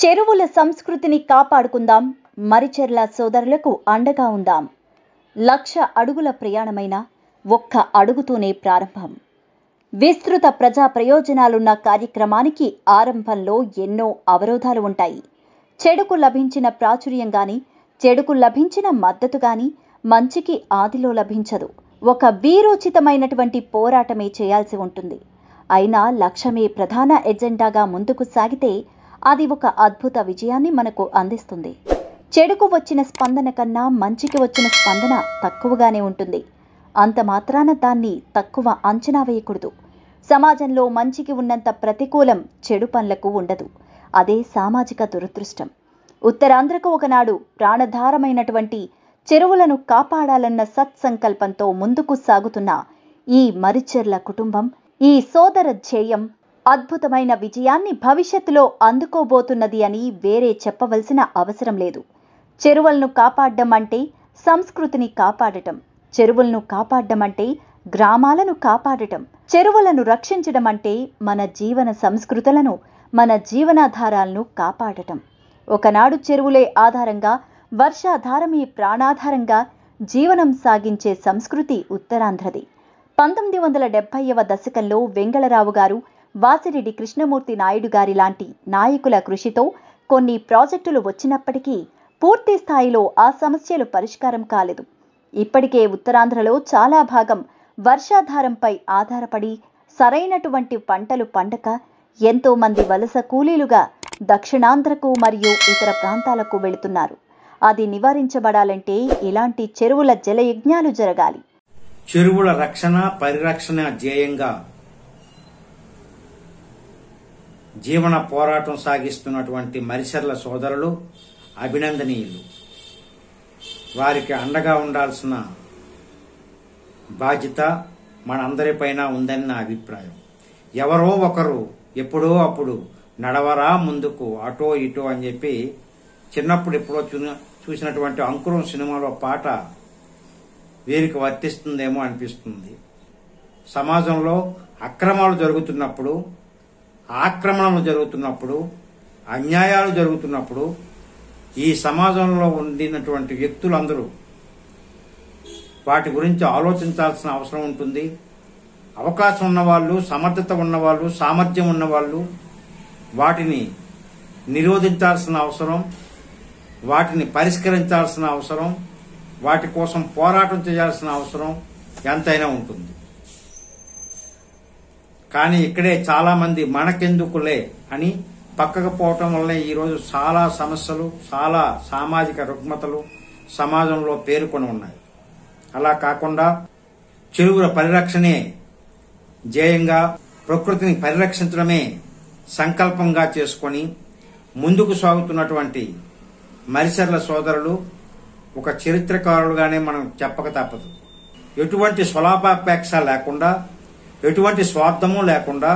చెరువుల సంస్కృతిని కాపాడుకుందాం మరిచెర్ల సోదరులకు అండగా ఉందాం లక్ష అడుగుల ప్రయాణమైన ఒక్క అడుగుతూనే ప్రారంభం విస్తృత ప్రజా ప్రయోజనాలున్న కార్యక్రమానికి ఆరంభంలో ఎన్నో అవరోధాలు ఉంటాయి చెడుకు లభించిన ప్రాచుర్యం గాని చెడుకు లభించిన మద్దతు గాని మంచికి ఆదిలో లభించదు ఒక వీరోచితమైనటువంటి పోరాటమే చేయాల్సి ఉంటుంది అయినా లక్ష్యమే ప్రధాన ఎజెండాగా ముందుకు సాగితే అది ఒక అద్భుత విజయాన్ని మనకు అందిస్తుంది చెడుకు వచ్చిన స్పందన కన్నా మంచికి వచ్చిన స్పందన తక్కువగానే ఉంటుంది అంత మాత్రాన దాన్ని తక్కువ అంచనా వేయకూడదు సమాజంలో మంచికి ఉన్నంత ప్రతికూలం చెడు పనులకు ఉండదు అదే సామాజిక దురదృష్టం ఉత్తరాంధ్రకు ఒకనాడు ప్రాణధారమైనటువంటి చెరువులను కాపాడాలన్న సత్సంకల్పంతో ముందుకు సాగుతున్న ఈ మరిచెర్ల కుటుంబం ఈ సోదర ధ్యేయం అద్భుతమైన విజయాన్ని భవిష్యత్తులో అందుకోబోతున్నది అని వేరే చెప్పవలసిన అవసరం లేదు చెరువులను కాపాడడం అంటే సంస్కృతిని కాపాడటం చెరువులను కాపాడడం అంటే గ్రామాలను కాపాడటం చెరువులను రక్షించడం అంటే మన జీవన సంస్కృతులను మన జీవనాధారాలను కాపాడటం ఒకనాడు చెరువులే ఆధారంగా వర్షాధారమే ప్రాణాధారంగా జీవనం సాగించే సంస్కృతి ఉత్తరాంధ్రది పంతొమ్మిది వందల డెబ్బైవ దశకంలో వెంగళరావు గారు వాసిరెడ్డి కృష్ణమూర్తి నాయుడు గారి లాంటి నాయకుల కృషితో కొన్ని ప్రాజెక్టులు వచ్చినప్పటికీ పూర్తి స్థాయిలో ఆ సమస్యలు పరిష్కారం కాలేదు ఇప్పటికే ఉత్తరాంధ్రలో చాలా భాగం వర్షాధారంపై ఆధారపడి సరైనటువంటి పంటలు పండక ఎంతో మంది వలస కూలీలుగా దక్షిణాంధ్రకు మరియు ఇతర ప్రాంతాలకు వెళుతున్నారు అది నివారించబడాలంటే ఇలాంటి చెరువుల జలయజ్ఞాలు జరగాలి చెరువుల రక్షణ పరిరక్షణ ధ్యేయంగా జీవన పోరాటం సాగిస్తున్నటువంటి మరిసెర్ల సోదరులు అభినందనీయులు వారికి అండగా ఉండాల్సిన బాధ్యత మనందరిపైన ఉందని నా అభిప్రాయం ఎవరో ఒకరు ఎప్పుడో అప్పుడు నడవరా ముందుకు అటో ఇటో అని చెప్పి చిన్నప్పుడు ఎప్పుడో చూ- చూసినటువంటి అంకురం సినిమాలో పాట వీరికి వర్తిస్తుందేమో అనిపిస్తుంది సమాజంలో అక్రమాలు జరుగుతున్నప్పుడు ఆక్రమణలు జరుగుతున్నప్పుడు అన్యాయాలు జరుగుతున్నప్పుడు ఈ సమాజంలో ఉండినటువంటి వ్యక్తులందరూ వాటి గురించి ఆలోచించాల్సిన అవసరం ఉంటుంది అవకాశం ఉన్నవాళ్ళు సమర్థత ఉన్నవాళ్ళు సామర్థ్యం ఉన్నవాళ్ళు వాటిని నిరోధించాల్సిన అవసరం వాటిని పరిష్కరించాల్సిన అవసరం వాటి కోసం పోరాటం చేయాల్సిన అవసరం ఎంతైనా ఉంటుంది కానీ ఇక్కడే చాలా మంది మనకెందుకులే అని పక్కకు పోవటం వల్లనే ఈరోజు చాలా సమస్యలు చాలా సామాజిక రుగ్మతలు సమాజంలో పేరుకొని ఉన్నాయి అలా కాకుండా చెరువుల పరిరక్షణే ధ్యేయంగా ప్రకృతిని పరిరక్షించడమే సంకల్పంగా చేసుకొని ముందుకు సాగుతున్నటువంటి మరిసర్ల సోదరులు ఒక చరిత్రకారులుగానే మనం చెప్పక తప్పదు ఎటువంటి స్వలాపాపేక్ష లేకుండా ఎటువంటి స్వార్థము లేకుండా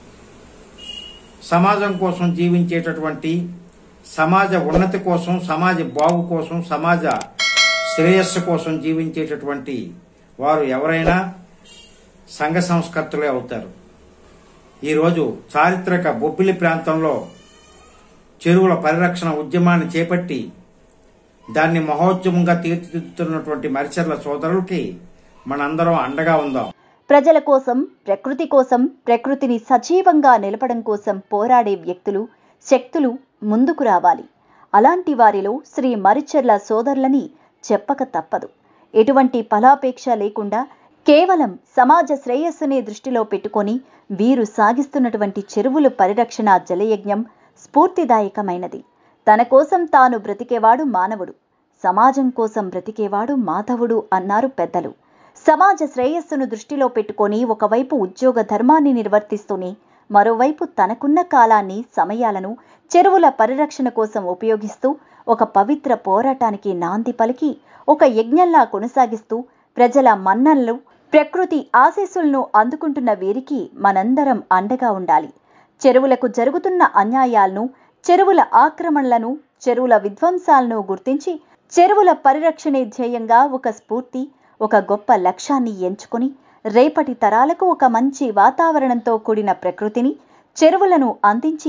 సమాజం కోసం జీవించేటటువంటి సమాజ ఉన్నతి కోసం సమాజ బాగు కోసం సమాజ శ్రేయస్సు కోసం జీవించేటటువంటి వారు ఎవరైనా సంఘ సంస్కర్తలే అవుతారు ఈరోజు చారిత్రక బొబ్బిలి ప్రాంతంలో చెరువుల పరిరక్షణ ఉద్యమాన్ని చేపట్టి దాన్ని మహోద్యమంగా తీర్చిదిద్దుతున్నటువంటి మరిచర్ల సోదరులకి మనందరం అండగా ఉందాం ప్రజల కోసం ప్రకృతి కోసం ప్రకృతిని సజీవంగా నిలపడం కోసం పోరాడే వ్యక్తులు శక్తులు ముందుకు రావాలి అలాంటి వారిలో శ్రీ మరిచెర్ల సోదరులని చెప్పక తప్పదు ఎటువంటి ఫలాపేక్ష లేకుండా కేవలం సమాజ శ్రేయస్సునే దృష్టిలో పెట్టుకొని వీరు సాగిస్తున్నటువంటి చెరువుల పరిరక్షణ జలయజ్ఞం స్ఫూర్తిదాయకమైనది తన కోసం తాను బ్రతికేవాడు మానవుడు సమాజం కోసం బ్రతికేవాడు మాధవుడు అన్నారు పెద్దలు సమాజ శ్రేయస్సును దృష్టిలో పెట్టుకొని ఒకవైపు ఉద్యోగ ధర్మాన్ని నిర్వర్తిస్తూనే మరోవైపు తనకున్న కాలాన్ని సమయాలను చెరువుల పరిరక్షణ కోసం ఉపయోగిస్తూ ఒక పవిత్ర పోరాటానికి నాంది పలికి ఒక యజ్ఞంలా కొనసాగిస్తూ ప్రజల మన్ననలు ప్రకృతి ఆశీస్సులను అందుకుంటున్న వీరికి మనందరం అండగా ఉండాలి చెరువులకు జరుగుతున్న అన్యాయాలను చెరువుల ఆక్రమణలను చెరువుల విధ్వంసాలను గుర్తించి చెరువుల పరిరక్షణే ధ్యేయంగా ఒక స్ఫూర్తి ఒక గొప్ప లక్ష్యాన్ని ఎంచుకొని రేపటి తరాలకు ఒక మంచి వాతావరణంతో కూడిన ప్రకృతిని చెరువులను అందించి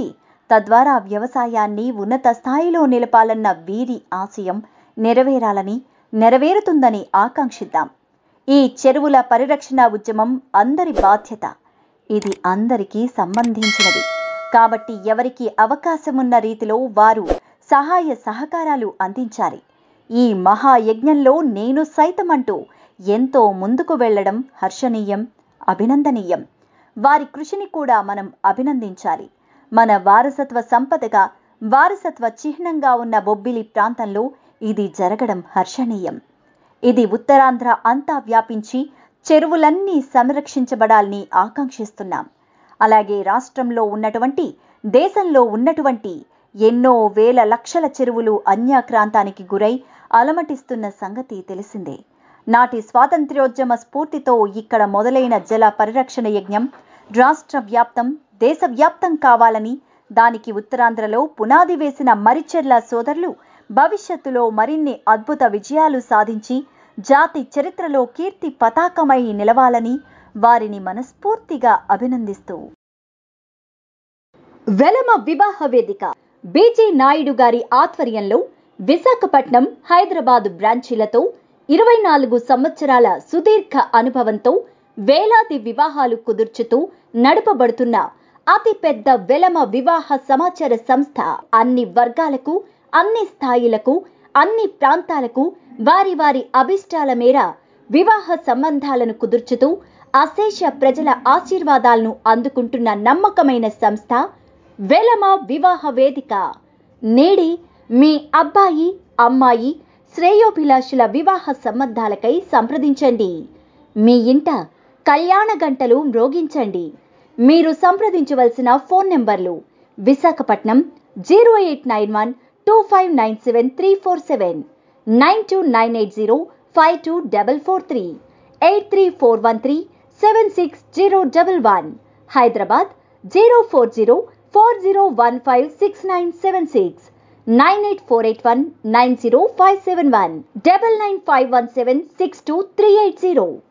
తద్వారా వ్యవసాయాన్ని ఉన్నత స్థాయిలో నిలపాలన్న వీరి ఆశయం నెరవేరాలని నెరవేరుతుందని ఆకాంక్షిద్దాం ఈ చెరువుల పరిరక్షణ ఉద్యమం అందరి బాధ్యత ఇది అందరికీ సంబంధించినది కాబట్టి ఎవరికి అవకాశమున్న రీతిలో వారు సహాయ సహకారాలు అందించాలి ఈ మహాయజ్ఞంలో నేను సైతమంటూ ఎంతో ముందుకు వెళ్లడం హర్షణీయం అభినందనీయం వారి కృషిని కూడా మనం అభినందించాలి మన వారసత్వ సంపదగా వారసత్వ చిహ్నంగా ఉన్న బొబ్బిలి ప్రాంతంలో ఇది జరగడం హర్షణీయం ఇది ఉత్తరాంధ్ర అంతా వ్యాపించి చెరువులన్నీ సంరక్షించబడాలని ఆకాంక్షిస్తున్నాం అలాగే రాష్ట్రంలో ఉన్నటువంటి దేశంలో ఉన్నటువంటి ఎన్నో వేల లక్షల చెరువులు అన్యాక్రాంతానికి గురై అలమటిస్తున్న సంగతి తెలిసిందే నాటి స్వాతంత్ర్యోద్యమ స్ఫూర్తితో ఇక్కడ మొదలైన జల పరిరక్షణ యజ్ఞం రాష్ట్ర వ్యాప్తం దేశవ్యాప్తం కావాలని దానికి ఉత్తరాంధ్రలో పునాది వేసిన మరిచెర్ల సోదరులు భవిష్యత్తులో మరిన్ని అద్భుత విజయాలు సాధించి జాతి చరిత్రలో కీర్తి పతాకమై నిలవాలని వారిని మనస్ఫూర్తిగా అభినందిస్తూ వెలమ వివాహ వేదిక బీజే నాయుడు గారి ఆధ్వర్యంలో విశాఖపట్నం హైదరాబాద్ బ్రాంచీలతో ఇరవై నాలుగు సంవత్సరాల సుదీర్ఘ అనుభవంతో వేలాది వివాహాలు కుదుర్చుతూ నడపబడుతున్న అతిపెద్ద వెలమ వివాహ సమాచార సంస్థ అన్ని వర్గాలకు అన్ని స్థాయిలకు అన్ని ప్రాంతాలకు వారి వారి అభిష్టాల మేర వివాహ సంబంధాలను కుదుర్చుతూ అశేష ప్రజల ఆశీర్వాదాలను అందుకుంటున్న నమ్మకమైన సంస్థ వెలమ వివాహ వేదిక నేడి మీ అబ్బాయి అమ్మాయి శ్రేయోభిలాషుల వివాహ సంబంధాలకై సంప్రదించండి మీ ఇంట కళ్యాణ గంటలు మ్రోగించండి మీరు సంప్రదించవలసిన ఫోన్ నెంబర్లు Visakhapatnam zero eight nine one two five nine seven three four seven nine two nine eight zero five two double four three eight three four one three seven six zero double one Hyderabad zero four zero four zero one five six nine seven six nine eight four eight one nine zero five seven one double nine five one seven six two three eight zero